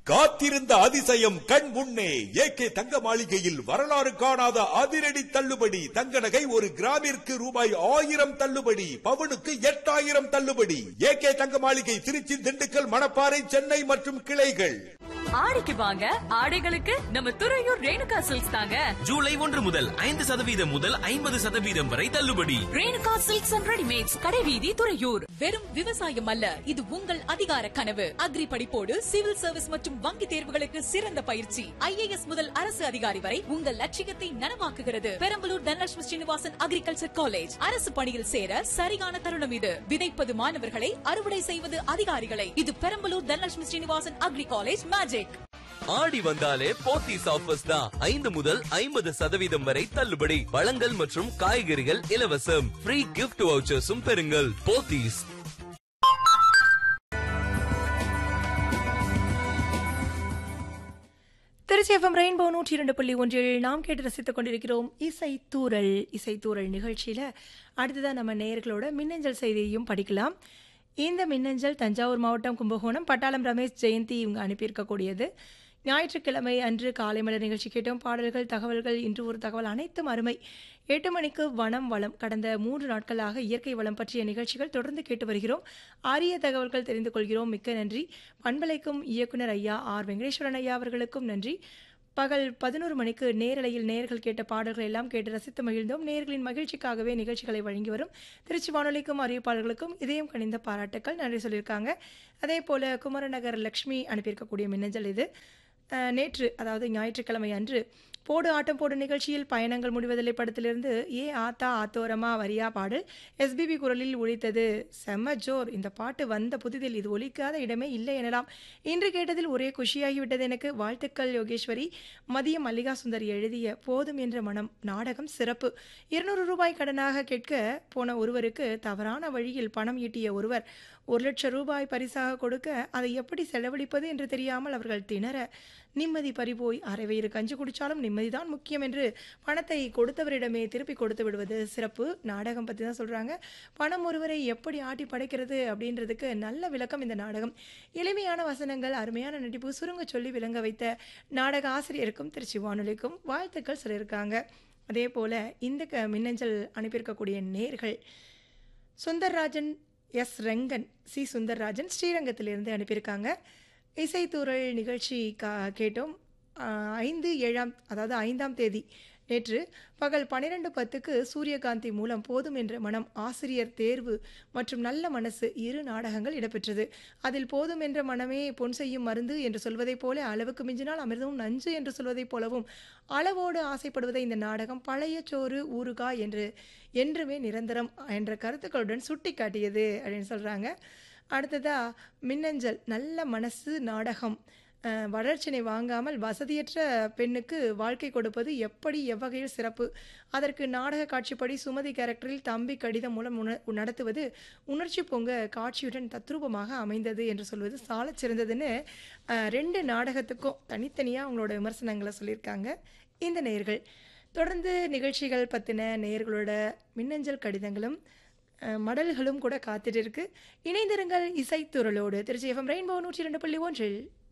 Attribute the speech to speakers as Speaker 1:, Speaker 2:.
Speaker 1: காத்திருந்த அதிசயம் கண் முன்னே ஏகே தங்க மாளிகையில் வரலாறு காணாத அதிரடி தள்ளுபடி தங்க நகை ஒரு கிராமிற்கு ரூபாய் ஆயிரம் தள்ளுபடி பவுனுக்கு எட்டாயிரம் தள்ளுபடி ஏகே தங்க மாளிகை திருச்சி திண்டுக்கல் மணப்பாறை சென்னை மற்றும் கிளைகள்
Speaker 2: ஆடிக்கு வாங்க ஆடைகளுக்கு நம்ம துறையூர் ரேணுகா சில்க்ஸ் தாங்க
Speaker 3: ஜூலை ஒன்று முதல் ஐந்து சதவீதம் முதல் ஐம்பது சதவீதம் வரை தள்ளுபடி
Speaker 2: ரேணுகா சில்க்ஸ் அண்ட் ரெடிமேட்ஸ் கடைவீதி துறையூர்
Speaker 4: வெறும் விவசாயம் அல்ல இது உங்கள் அதிகார கனவு அக்ரி படிப்போடு சிவில் சர்வீஸ் மற்றும் வங்கி தேர்வுகளுக்கு சிறந்த பயிற்சி ஐஏஎஸ் முதல் அரசு அதிகாரி வரை உங்கள் லட்சியத்தை நனவாக்குகிறது பெரம்பலூர் தனலட்சுமி ஸ்ரீனிவாசன் அக்ரிகல்ச்சர் காலேஜ் அரசு பணியில் சேர சரியான தருணம் இது விதைப்பது மாணவர்களை அறுவடை செய்வது அதிகாரிகளை இது Perambalur Dhanalakshmi Srinivasan agri college magic
Speaker 3: Aadi வந்தாலே போத்தீஸ் ஆஃபர்ஸ் தான் ஐந்து முதல் ஐம்பது சதவீதம் வரை தள்ளுபடி பழங்கள் மற்றும் காய்கறிகள் இலவசம் ஃப்ரீ கிஃப்ட் வவுச்சர்ஸும் பெறுங்கள் போத்தீஸ்
Speaker 5: திருச்சி எஃப்எம் ரெயின்போ நூற்றி இரண்டு புள்ளி ஒன்றில் நாம் கேட்டு ரசித்துக் கொண்டிருக்கிறோம் இசை தூரல் இசை தூரல் நிகழ்ச்சியில் அடுத்ததான் நம்ம நேயர்களோட மின்னஞ்சல் செய்தியையும் படிக்கலாம் இந்த மின்னஞ்சல் தஞ்சாவூர் மாவட்டம் கும்பகோணம் பட்டாளம் ரமேஷ் ஜெயந்தி இவங்க அனுப்பியிருக்கக்கூடியது ஞாயிற்றுக்கிழமை அன்று காலை மலர் நிகழ்ச்சி கேட்டோம் பாடல்கள் தகவல்கள் இன்று ஒரு தகவல் அனைத்தும் அருமை எட்டு மணிக்கு வனம் வளம் கடந்த மூன்று நாட்களாக இயற்கை வளம் பற்றிய நிகழ்ச்சிகள் தொடர்ந்து கேட்டு வருகிறோம் அரிய தகவல்கள் தெரிந்து கொள்கிறோம் மிக்க நன்றி பண்பலைக்கும் இயக்குனர் ஐயா ஆர் வெங்கடேஸ்வரன் ஐயா அவர்களுக்கும் நன்றி பகல் பதினோரு மணிக்கு நேரலையில் நேர்கள் கேட்ட பாடல்கள் எல்லாம் கேட்டு ரசித்து மகிழ்ந்தோம் நேர்களின் மகிழ்ச்சிக்காகவே நிகழ்ச்சிகளை வழங்கி வரும் திருச்சி வானொலிக்கும் அறிவிப்பாளர்களுக்கும் இதயம் கணிந்த பாராட்டுக்கள் நன்றி சொல்லியிருக்காங்க அதே போல குமரநகர் லக்ஷ்மி அனுப்பியிருக்கக்கூடிய மின்னஞ்சல் இது அஹ், நேற்று அதாவது ஞாயிற்றுக்கிழமை அன்று போடு ஆட்டம் போடு நிகழ்ச்சியில் பயணங்கள் முடிவதில்லை படத்திலிருந்து ஏ ஆத்தா ஆத்தோரமா வரியா பாடு எஸ்பிபி குரலில் ஒழித்தது செம்ம ஜோர் இந்த பாட்டு வந்த புதிதில் இது ஒலிக்காத இடமே இல்லை எனலாம் இன்று கேட்டதில் ஒரே குஷியாகிவிட்டது எனக்கு வாழ்த்துக்கள் யோகேஸ்வரி மதிய மல்லிகா சுந்தர் எழுதிய போதும் என்ற மனம் நாடகம் சிறப்பு இருநூறு ரூபாய் கடனாக கேட்க போன ஒருவருக்கு தவறான வழியில் பணம் ஈட்டிய ஒருவர் ஒரு லட்சம் ரூபாய் பரிசாக கொடுக்க அதை எப்படி செலவழிப்பது என்று தெரியாமல் அவர்கள் திணற நிம்மதி பறிபோய் அரை வயிறு கஞ்சி குடித்தாலும் நிம்மதிதான் முக்கியம் என்று பணத்தை கொடுத்தவரிடமே திருப்பி கொடுத்து விடுவது சிறப்பு நாடகம் பற்றி தான் சொல்கிறாங்க பணம் ஒருவரை எப்படி ஆட்டி படைக்கிறது அப்படின்றதுக்கு நல்ல விளக்கம் இந்த நாடகம் எளிமையான வசனங்கள் அருமையான நடிப்பு சுருங்க சொல்லி விளங்க வைத்த நாடக ஆசிரியருக்கும் திருச்சி வானொலிக்கும் வாழ்த்துக்கள் சொல்லியிருக்காங்க அதே போல் இந்த க மின்னஞ்சல் அனுப்பியிருக்கக்கூடிய நேர்கள் சுந்தர்ராஜன் எஸ் ரெங்கன் சி சுந்தர்ராஜன் ஸ்ரீரங்கத்திலிருந்து அனுப்பியிருக்காங்க இசைத்தூரல் நிகழ்ச்சி கா கேட்டோம் ஆஹ், ஐந்து ஏழாம் அதாவது ஐந்தாம் தேதி நேற்று பகல் பன்னிரெண்டு பத்துக்கு சூரியகாந்தி மூலம் போதும் என்ற மனம் ஆசிரியர் தேர்வு மற்றும் நல்ல மனசு இரு நாடகங்கள் இடம்பெற்றது அதில் போதும் என்ற மனமே பொன் செய்யும் மருந்து என்று சொல்வதைப் போல அளவுக்கு மிஞ்சினால் அமிர்தமும் நஞ்சு என்று சொல்வதைப் போலவும் அளவோடு ஆசைப்படுவதை இந்த நாடகம் பழைய சோறு ஊறுகாய் என்று என்றுமே நிரந்தரம் என்ற கருத்துக்களுடன் சுட்டி காட்டியது அப்படின்னு சொல்கிறாங்க அடுத்ததா மின்னஞ்சல் நல்ல மனசு நாடகம் அஹ், வளர்ச்சினை வாங்காமல் வசதியற்ற பெண்ணுக்கு வாழ்க்கை கொடுப்பது எப்படி எவ்வகையில் சிறப்பு அதற்கு நாடக காட்சிப்படி சுமதி கேரக்டரில் தம்பி கடிதம் மூலம் உண நடத்துவது உணர்ச்சி பொங்க காட்சியுடன் தத்ரூபமாக அமைந்தது என்று சொல்வது சாலச் சிறந்ததுன்னு அஹ், ரெண்டு நாடகத்துக்கும் தனித்தனியாக அவங்களோட விமர்சனங்களை சொல்லியிருக்காங்க இந்த நேர்கள் தொடர்ந்து நிகழ்ச்சிகள் பற்றின நேயர்களோட மின்னஞ்சல் கடிதங்களும் அஹ், மடல்களும் கூட காத்துட்டு இருக்கு இணைந்திருங்கள் இசைத்துறலோடு திருச்சி எஃப்எம் ரெயின்போ நூற்றி ரெண்டு புள்ளி ஒன்றில்